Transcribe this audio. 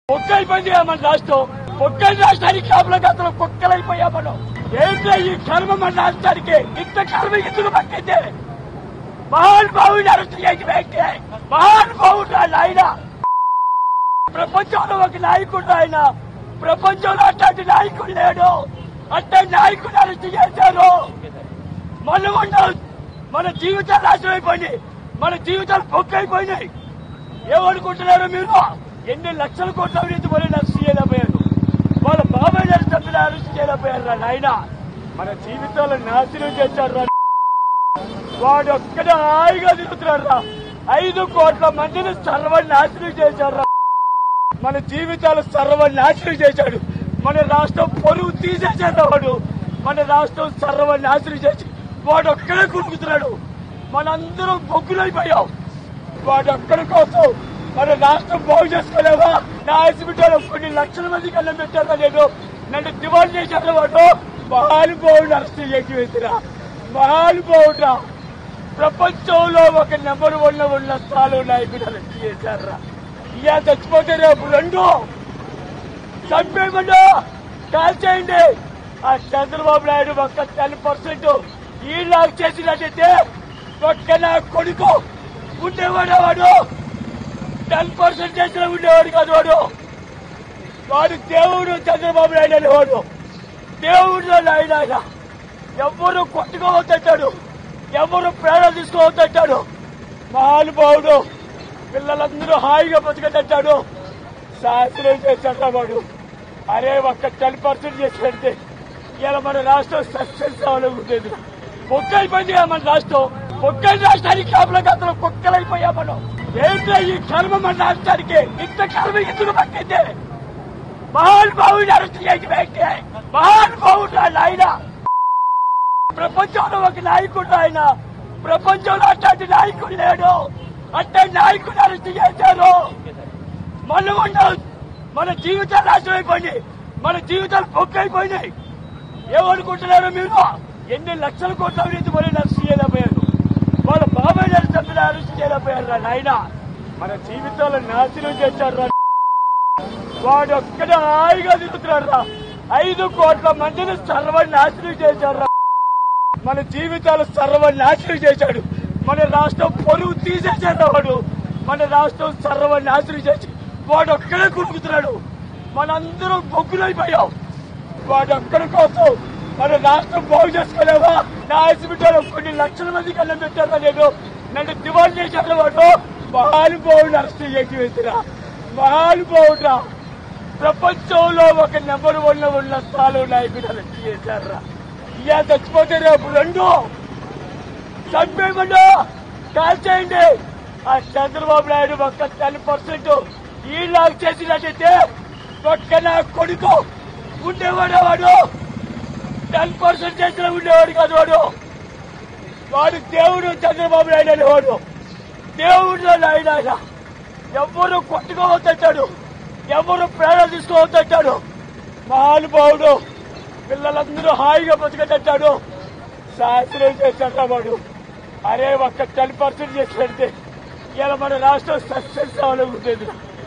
కుక్కైపోయింది మన రాష్ట్రం కుక్కల రాష్ట్రానికి కాపుల గతంలో కుక్కలైపోయా మనం ఏంటో ఈ కర్మ మన రాష్ట్రానికి ఇంత కర్మ ఎందుకు పట్టింది మహానుభావుడు అరెస్ట్ చేసి వ్యక్తి మహానుభావుడు ఆయన ప్రపంచంలో ఒక నాయకుడు ఆయన ప్రపంచంలో అట్లాంటి నాయకుడు లేడు అంటే నాయకుడు అరెస్ట్ చేశారు మన ఉండ- మన జీవితాలు నాశనం అయిపోయినాయి మన జీవితాలు పొక్కైపోయినాయి ఏమనుకుంటున్నారు మీరు ఎన్ని లక్షల కోట్ల అవినీతి పని అరెస్ట్ చేయలేకపోయారు వాళ్ళ బాబాయ్ గారి సభ్యులు అరెస్ట్ చేయలేకపోయారు రా నాయన మన జీవితాలు నాశనం చేశారు రా వాడు ఒక్కడే హాయిగా తిరుగుతున్నాడు రా ఐదు కోట్ల మందిని సర్వనాశనం చేశారు రా మన జీవితాలు సర్వనాశనం చేశాడు మన రాష్ట్రం పొరుగు తీసేశాడు వాడు మన రాష్ట్రం సర్వనాశనం చేసి వాడు ఒక్కడే కురుకుతున్నాడు మనందరం బొగ్గులైపోయాం వాడు ఒక్కడి కోసం మన రాష్ట్రం బాగు చేసుకోలేవా నా హాస్పిటల్ కొన్ని లక్షల మంది కన్నా పెట్టారా నేను నన్ను దివాళి చేశాడు వాడు మహానుభావుడు అరెస్ట్ చేసి వేసిరా మహానుభావుడా ప్రపంచంలో ఒక నెంబర్ వన్ ఉన్న స్థానం నాయకుడు అరెస్ట్ చేశారా ఇక చచ్చిపోతే రేపు రెండు చంపేయమన్నా కాల్ చేయండి ఆ చంద్రబాబు నాయుడు ఒక్క టెన్ పర్సెంట్ ఈ లాక్ చేసినట్టయితే ఒక్క నా కొడుకు ఉండేవాడు వాడు టెన్ పర్సెంట్ చేసిన ఉండేవాడు కాదు వాడు వాడు దేవుడు చంద్రబాబు నాయుడు అనేవాడు దేవుడు నాయుడు ఆయన ఎవరు కొట్టుకోవద్దంటాడు ఎవరు ప్రాణం తీసుకోవద్దంటాడు మహానుభావుడు పిల్లలందరూ హాయిగా బతకదంటాడు శాస్త్రం చేశాడు వాడు అరే ఒక్క టెన్ పర్సెంట్ చేసి పెడితే ఇలా మన రాష్ట్రం సక్సెస్ అవ్వాలనుకుంటుంది కుక్కైపోయింది మన రాష్ట్రం కుక్కల రాష్ట్రానికి కాపుల గతంలో కుక్కలైపోయా మనం ఏంటో ఈ కర్మ మన రాష్ట్రానికి ఇంత కర్మ ఎందుకు పట్టింది మహానుభావుడు అరెస్ట్ చేసి వ్యక్తి మహానుభావుడు ఆయన ప్రపంచంలో ఒక నాయకుడు ఆయన ప్రపంచంలో అట్లాంటి నాయకుడు లేడు అంటే నాయకుడు అరెస్ట్ చేశారు మన ఉండ- మన జీవితాలు నాశనం అయిపోయినాయి మన జీవితాలు పొక్కైపోయినాయి ఏమనుకుంటున్నారు మీరు ఎన్ని లక్షల కోట్ల అవినీతి పని అరెస్ట్ చేయలేకపోయారు వాళ్ళ బాబాయ్ గారి సభ్యులు అరెస్ట్ చేయలేకపోయారు రా నాయన మన జీవితాలు నాశనం చేశారు రా వాడు ఒక్కడే హాయిగా తిరుగుతున్నాడు రా ఐదు కోట్ల మందిని సర్వనాశనం చేశారు రా మన జీవితాలు సర్వనాశనం చేశాడు మన రాష్ట్రం పొరుగు తీసేశాడు వాడు మన రాష్ట్రం సర్వనాశనం చేసి వాడు ఒక్కడే కురుకుతున్నాడు మనందరం బొగ్గులైపోయాం వాడు ఒక్కడి కోసం మన రాష్ట్రం బాగు చేసుకోలేవా నా హాస్పిటల్ కొన్ని లక్షల మంది కన్నా పెట్టారా నేను నన్ను దివాళి చేశాడు వాడు మహానుభావుడు అరెస్ట్ చేసి వేసిరా మహానుభావుడా ప్రపంచంలో ఒక నెంబర్ వన్ ఉన్న స్థానం నాయకుడు అరెస్ట్ చేశారా ఇక చచ్చిపోతే రేపు రెండు చంపేయమన్నా కాల్ చేయండి ఆ చంద్రబాబు నాయుడు ఒక్క టెన్ పర్సెంట్ ఈ లాక్ చేసినట్టయితే ఒక్క నా కొడుకు ఉండేవాడు వాడు టెన్ పర్సెంట్ చేసిన ఉండేవాడు కాదు వాడు వాడు దేవుడు చంద్రబాబు నాయుడు అనేవాడు దేవుడు నాయుడు ఆయన ఎవరు కొట్టుకోవద్దంటాడు ఎవరు ప్రాణం తీసుకోవద్దంటాడు మహానుభావుడు పిల్లలందరూ హాయిగా బతకదంటాడు శాస్త్రం చేశాడు వాడు అరే ఒక్క టెన్ పర్సెంట్ చేసి పెడితే ఇలా మన రాష్ట్రం సక్సెస్ అవ్వాలనుకుంటుంది